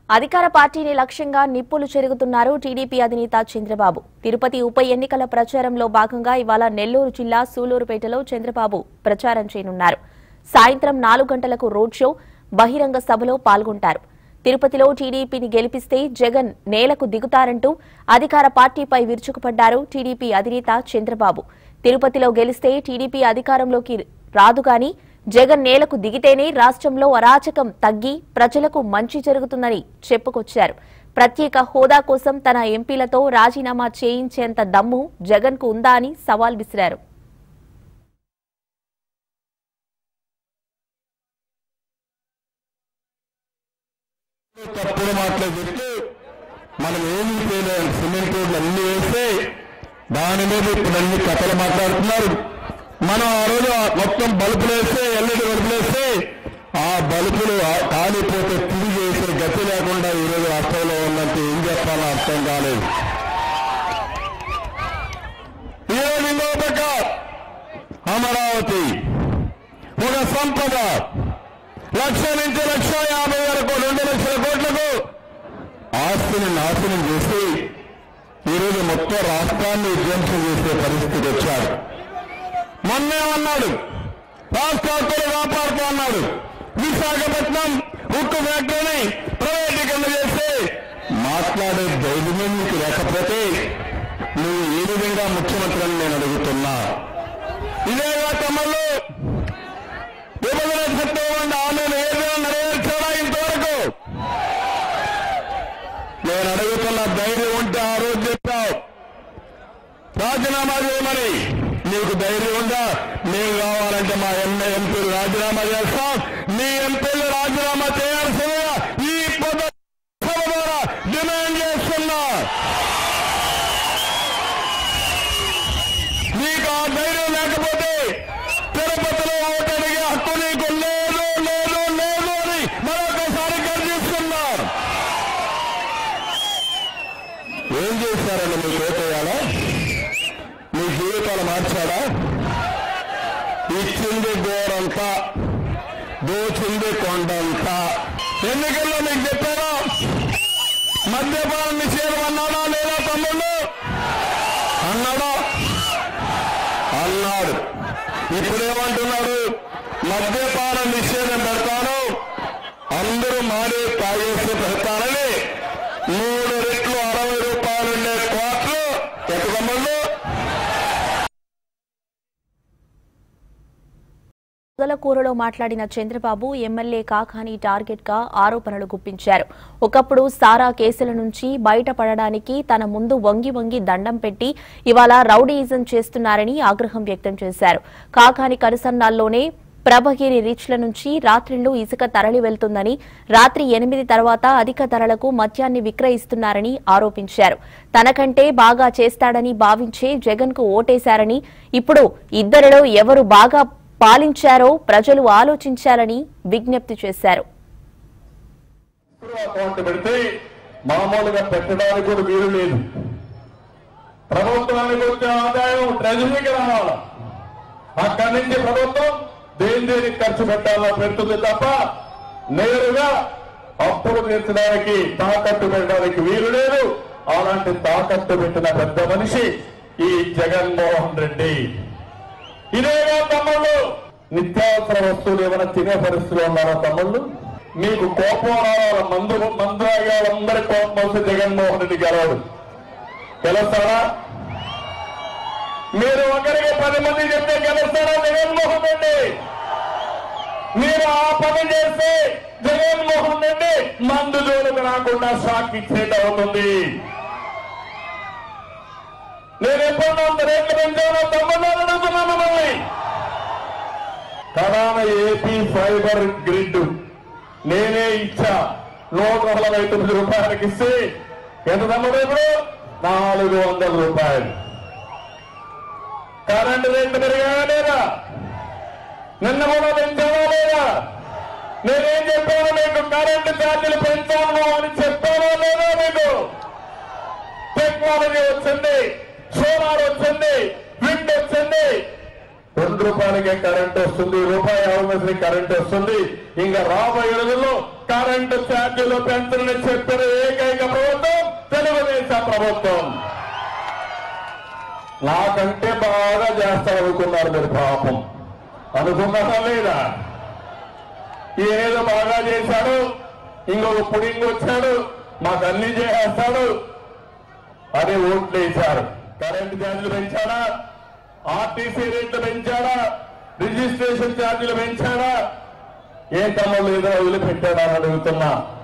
అధికార పార్టీని లక్ష్యంగా నిప్పులు చెరుగుతున్నారు టీడీపీ అధినేత చంద్రబాబు తిరుపతి ఉప ఎన్నికల ప్రచారంలో భాగంగా ఇవాళ నెల్లూరు జిల్లా సూలూరుపేటలో చంద్రబాబు ప్రచారం చేయనున్నారు సాయంత్రం నాలుగు గంటలకు రోడ్ షో బహిరంగ సభలో పాల్గొంటారు తిరుపతిలో టీడీపీని గెలిపిస్తే జగన్ నేలకు దిగుతారంటూ అధికార పార్టీపై విరుచుకుపడ్డారు టీడీపీ అధినేత చంద్రబాబు తిరుపతిలో గెలిస్తే టీడీపీ అధికారంలోకి రాదు గాని జగన్ నేలకు దిగితేనే రాష్ట్రంలో అరాచకం తగ్గి ప్రజలకు మంచి జరుగుతుందని చెప్పుకొచ్చారు ప్రత్యేక హోదా కోసం తన ఎంపీలతో రాజీనామా చేయించేంత దమ్ము జగన్ కు ఉందా అని సవాల్ విసిరారు తప్పుడు మాటలు చెప్పి మనం ఏమీ చేయలేము సిమెంట్ రోడ్లు అన్ని వేస్తే దాని మీద ఇప్పుడు అన్ని కథలు మాట్లాడుతున్నారు మనం ఆ రోజు ఆ మొత్తం బల్బులు వేస్తే ఎల్ఈడి బల్బులు వేస్తే ఆ బల్బులు ఆ- కాలిపోతే తిరిగి వేసే గతి లేకుండా ఈరోజు రాష్ట్రంలో ఉన్నట్టు ఏం చెప్పాలో అర్థం కాలేదు ఈరోజు ఇంకో పక్క అమరావతి ఒక సంపద లక్ష నుంచి లక్ష యాభై వరకు రెండు లక్షల కోట్లకు ఆస్తిని నాశనం చేసి ఈరోజు మొత్తం రాష్ట్రాన్ని విధ్వంసం చేసే పరిస్థితి వచ్చాడు మొన్నేమన్నాడు రాష్ట్రాలతో కాపాడుతూ అన్నాడు విశాఖపట్నం ఉక్కు ఫ్యాక్టరీని ప్రైవేటీకరణ చేస్తే మాట్లాడే ధైర్యమే నీకు లేకపోతే నువ్వు ఏ విధంగా ముఖ్యమంత్రి అని నేను అడుగుతున్నా ఇదేగా తమ్ముళ్ళు విభజన చట్టం ఆమెను ఏదైనా నెరవేర్చాడా ఇంతవరకు నేను అడుగుతున్న ధైర్యం ఉంటే ఆ రోజు చెప్పావు రాజీనామా చేయమని నీకు ధైర్యం ఉందా మేము కావాలంటే మా ఎమ్మె ఎంపీలు రాజీనామా చేస్తాం మీ ఎంపీలు రాజీనామా చేయాల్సిందిగా ఈ పద సభ ద్వారా డిమాండ్ చేస్తున్నా నీకు ఆ ధైర్యం లేకపోతే తిరుపతిలో ఓటడిగే హక్కు నీకు లేదు లేదు లేదు అని మరొకసారి గర్జిస్తున్నా ఏం చేశారండి మీకు ఓటేయాలా మీ జీవితాలు మార్చాడా ఇచ్చింది గోరంతా దోచింది కొండంతా ఎన్నికల్లో మీకు చెప్పారా మద్యపాన నిషేధం అన్నాడా లేదా తమ్ముళ్ళు అన్నాడా అన్నాడు ఇప్పుడేమంటున్నాడు మద్యపాన నిషేధం పెడతాను అందరూ మాడే తాగేసి పెడతానని మూడు రెట్లు అరవై రూపాయలు ఉండే కోట్లు ఎక్కడమ్మలు కూరలో మాట్లాడిన చంద్రబాబు ఎమ్మెల్యే కాకాని టార్గెట్ గా ఆరోపణలు గుప్పించారు ఒకప్పుడు సారా కేసుల నుంచి బయటపడడానికి తన ముందు వంగి వంగి దండం పెట్టి ఇవాళ రౌడీయిజం చేస్తున్నారని ఆగ్రహం వ్యక్తం చేశారు కాకాని కరసన్నాల్లోనే ప్రభగిరి రీచ్ల నుంచి రాత్రిళ్లు ఇసుక తరలి వెళ్తుందని రాత్రి ఎనిమిది తర్వాత అధిక ధరలకు మద్యాన్ని విక్రయిస్తున్నారని ఆరోపించారు తనకంటే బాగా చేస్తాడని భావించే జగన్ కు ఓటేశారని ఇప్పుడు ఇద్దరిలో ఎవరు బాగా పాలించారో ప్రజలు ఆలోచించాలని విజ్ఞప్తి చేశారు అకౌంట్ పెడితే మామూలుగా పెట్టడానికి కూడా వీలు లేదు ప్రభుత్వానికి వచ్చే ఆదాయం ట్రెజరీకి రావాలి అక్కడి నుంచి ప్రభుత్వం దేని దేనికి ఖర్చు పెట్టాలో పెడుతుంది తప్ప నేరుగా అప్పులు తీర్చడానికి తాకట్టు పెట్టడానికి వీలు లేదు అలాంటి తాకట్టు పెట్టిన పెద్ద మనిషి ఈ జగన్మోహన్ రెడ్డి ఇదేగా తమ్ముళ్ళు నిత్యావసర వస్తువులు ఏమైనా తినే పరిస్థితిలో ఉన్నారా తమ్ముళ్ళు మీకు కోపం రావాలి మందు మందు వాళ్ళందరి కోపం వస్తే జగన్మోహన్ రెడ్డి గెలవడు గెలుస్తారా మీరు ఒకరికి పది మంది చెప్తే గెలుస్తారా జగన్మోహన్ రెడ్డి మీరు ఆ పని చేస్తే జగన్మోహన్ రెడ్డి మందు జోలికి రాకుండా షాక్ ఇచ్చేట అవుతుంది నేను ఎప్పుడన్నా అంత రేట్లు పెంచానో తమ్ముళ్ళు అడుగుతున్నాను మళ్ళీ కడాన ఏపీ ఫైబర్ గ్రిడ్ నేనే ఇచ్చా నూట నలభై తొమ్మిది రూపాయలకి ఇస్తే ఎంత తమ్ముడు ఇప్పుడు నాలుగు వందల రూపాయలు కరెంటు రేట్లు పెరిగాయా లేదా నిన్న కూడా పెంచావా లేదా నేనేం చెప్పాను మీకు కరెంటు ఛార్జీలు పెంచాను అని చెప్పానా లేదా మీకు టెక్నాలజీ వచ్చింది సోలార్ వచ్చింది విండ్ వచ్చింది రెండు రూపాయలకే కరెంట్ వస్తుంది రూపాయి అవసరం కరెంట్ వస్తుంది ఇంకా రాబోయే రోజుల్లో కరెంటు ఛార్జీలు పెంచని చెప్పిన ఏకైక ప్రభుత్వం తెలుగుదేశం ప్రభుత్వం నాకంటే బాగా చేస్తారు అనుకున్నారు మీరు పాపం అనుకున్నారా లేదా ఏదో బాగా చేశాడు ఇంకొక పుడింగ్ వచ్చాడు మాకు అన్ని చేసేస్తాడు అని ఓట్లు వేశారు కరెంటు ఛార్జీలు పెంచాడా ఆర్టీసీ రేట్లు పెంచాడా రిజిస్ట్రేషన్ ఛార్జీలు పెంచాడా ఏ తమ్ముళ్ళు ఏదో వదిలిపెట్టాడా అని అడుగుతున్నా